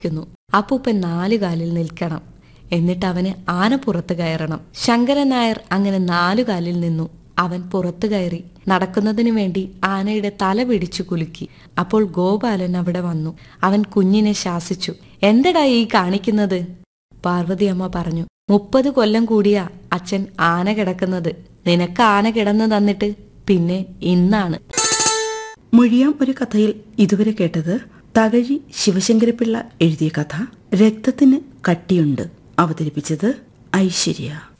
ക്കുന്നു അപ്പൂപ്പൻ നാലു കാലിൽ നിൽക്കണം എന്നിട്ട് അവന് ആന പുറത്തു കയറണം ശങ്കരൻ നായർ അങ്ങനെ നാലു കാലിൽ നിന്നു അവൻ പുറത്തു കയറി നടക്കുന്നതിനു വേണ്ടി ആനയുടെ തല പിടിച്ചു കുലുക്കി അപ്പോൾ ഗോപാലൻ അവിടെ വന്നു അവൻ കുഞ്ഞിനെ ശാസിച്ചു എന്തടാ ഈ കാണിക്കുന്നത് പാർവതി അമ്മ പറഞ്ഞു മുപ്പത് കൊല്ലം കൂടിയാ അച്ഛൻ ആന കിടക്കുന്നത് നിനക്ക് ആന കിടന്നു തന്നിട്ട് പിന്നെ ഇന്നാണ് മൊഴിയാം ഒരു കഥയിൽ ഇതുവരെ കേട്ടത് തകഴി ശിവശങ്കരപിള്ള എഴുതിയ കഥ രക്തത്തിന് കട്ടിയുണ്ട് അവതരിപ്പിച്ചത് ഐശ്വര്യ